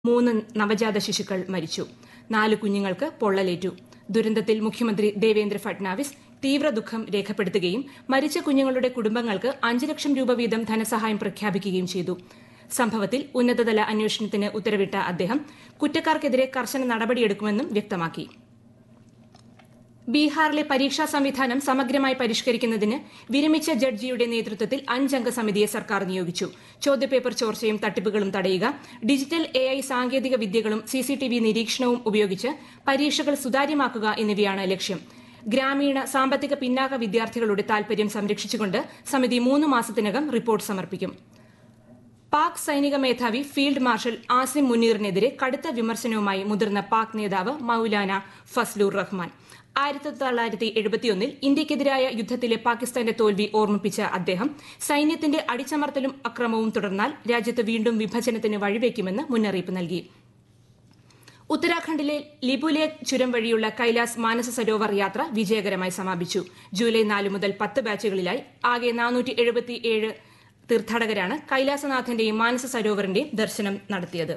മൂന്ന് നവജാത ശിശുക്കൾ മരിച്ചു നാല് കുഞ്ഞുങ്ങൾക്ക് പൊള്ളലേറ്റു ദുരന്തത്തിൽ മുഖ്യമന്ത്രി ദേവേന്ദ്ര ഫട്നാവിസ് തീവ്ര ദുഃഖം രേഖപ്പെടുത്തുകയും മരിച്ച കുഞ്ഞുങ്ങളുടെ കുടുംബങ്ങൾക്ക് അഞ്ച് ലക്ഷം രൂപ വീതം ധനസഹായം പ്രഖ്യാപിക്കുകയും ചെയ്തു സംഭവത്തിൽ ഉന്നതതല അന്വേഷണത്തിന് ഉത്തരവിട്ട അദ്ദേഹം കുറ്റക്കാർക്കെതിരെ കർശന നടപടിയെടുക്കുമെന്നും വ്യക്തമാക്കി ബീഹാറിലെ പരീക്ഷാ സംവിധാനം സമഗ്രമായി പരിഷ്കരിക്കുന്നതിന് വിരമിച്ച ജഡ്ജിയുടെ നേതൃത്വത്തിൽ അഞ്ചംഗ സമിതിയെ സർക്കാർ നിയോഗിച്ചു ചോദ്യപേപ്പർ ചോർച്ചയും തട്ടിപ്പുകളും തടയുക ഡിജിറ്റൽ എ ഐ സാങ്കേതിക വിദ്യകളും സിസിടിവി നിരീക്ഷണവും ഉപയോഗിച്ച് പരീക്ഷകൾ സുതാര്യമാക്കുക എന്നിവയാണ് ലക്ഷ്യം ഗ്രാമീണ സാമ്പത്തിക പിന്നാക്ക വിദ്യാർത്ഥികളുടെ താൽപര്യം സംരക്ഷിച്ചുകൊണ്ട് സമിതി മൂന്ന് മാസത്തിനകം റിപ്പോർട്ട് സമർപ്പിക്കും പാക് സൈനിക മേധാവി ഫീൽഡ് മാർഷൽ ആസിം മുനീറിനെതിരെ കടുത്ത വിമർശനവുമായി മുതിർന്ന പാക് നേതാവ് മൌലാന ഫസ്ലൂർ റഹ്മാൻ ആയിരത്തി തൊള്ളായിരത്തി എഴുപത്തിയൊന്നിൽ ഇന്ത്യക്കെതിരായ യുദ്ധത്തിലെ പാകിസ്ഥാന്റെ തോൽവി ഓർമ്മിപ്പിച്ച അദ്ദേഹം സൈന്യത്തിന്റെ അടിച്ചമർത്തലും അക്രമവും തുടർന്നാൽ രാജ്യത്ത് വീണ്ടും വിഭജനത്തിന് വഴിവെക്കുമെന്ന് മുന്നറിയിപ്പ് നൽകി ഉത്തരാഖണ്ഡിലെ ലിപുലെ ചുരം വഴിയുള്ള കൈലാസ് മാനസ സരോവർ യാത്ര വിജയകരമായി സമാപിച്ചു ജൂലൈ നാല് മുതൽ പത്ത് ബാച്ചുകളിലായി ആകെ നാനൂറ്റി എഴുപത്തിയേഴ് തീർത്ഥാടകരാണ് കൈലാസനാഥന്റെയും മാനസ സരോവറിന്റെയും ദർശനം നടത്തിയത്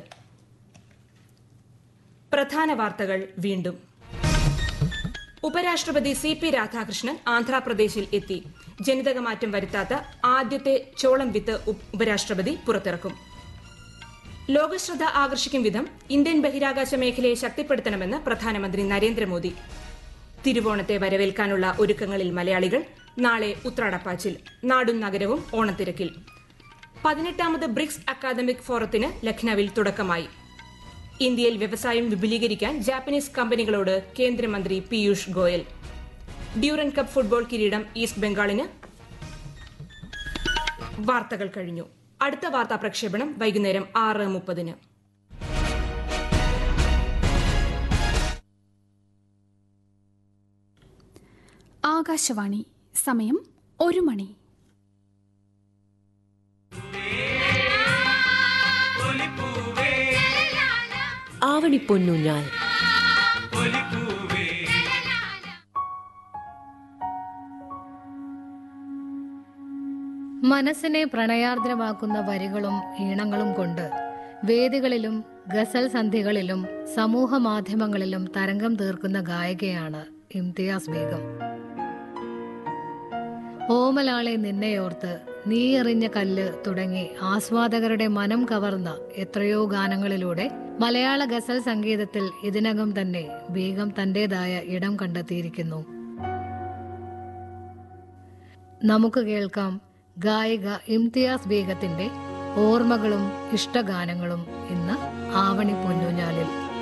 പ്രധാന വാർത്തകൾ വീണ്ടും ഉപരാഷ്ട്രപതി സി പി രാധാകൃഷ്ണൻ ആന്ധ്രാപ്രദേശിൽ എത്തി ജനിതകമാറ്റം വരുത്താത്ത ആദ്യത്തെ ചോളം വിത്ത് ഉപരാഷ്ട്രപതി പുറത്തിറക്കും ലോകശ്രദ്ധ ആകർഷിക്കും വിധം ഇന്ത്യൻ ബഹിരാകാശ മേഖലയെ ശക്തിപ്പെടുത്തണമെന്ന് പ്രധാനമന്ത്രി നരേന്ദ്രമോദി തിരുവോണത്തെ വരവേൽക്കാനുള്ള ഒരുക്കങ്ങളിൽ മലയാളികൾ നാളെ ഉത്രാടപ്പാച്ചിൽ നാടും നഗരവും ഓണത്തിരക്കിൽ പതിനെട്ടാമത് ബ്രിക്സ് അക്കാദമിക് ഫോറത്തിന് ലഖ്നൌവിൽ തുടക്കമായി ഇന്ത്യയിൽ വ്യവസായം വിപുലീകരിക്കാൻ ജാപ്പനീസ് കമ്പനികളോട് കേന്ദ്രമന്ത്രി Piyush Goyal Durand cup football കിരീടം ഈസ്റ്റ് ബംഗാളിന് വാർത്തകൾ കഴിഞ്ഞു അടുത്ത വാർത്താ പ്രക്ഷേപണം വൈകുന്നേരം ആറ് മുപ്പതിന് ആകാശവാണി സമയം ഒരു മണി ആവണിപ്പൊന്നൂഞ്ഞാൽ മനസ്സിനെ പ്രണയാർദ്രമാക്കുന്ന വരികളും ഈണങ്ങളും കൊണ്ട് വേദികളിലും ഗസൽ സന്ധികളിലും സമൂഹ മാധ്യമങ്ങളിലും തരംഗം തീർക്കുന്ന ഗായികയാണ് ഇംതിയാസ് ബീഗം ഓമലാളെ നിന്നെയോർത്ത് നീ എറിഞ്ഞ കല്ല് തുടങ്ങി ആസ്വാദകരുടെ മനം കവർന്ന എത്രയോ ഗാനങ്ങളിലൂടെ മലയാള ഗസൽ സംഗീതത്തിൽ ഇതിനകം തന്നെ ബീഗം തന്റേതായ ഇടം കണ്ടെത്തിയിരിക്കുന്നു നമുക്ക് കേൾക്കാം ഗായിക ഇംതിയാസ് ബീഗത്തിന്റെ ഓർമ്മകളും ഇഷ്ടഗാനങ്ങളും ഇന്ന് ആവണി പൊന്നൂഞ്ഞാലിൽ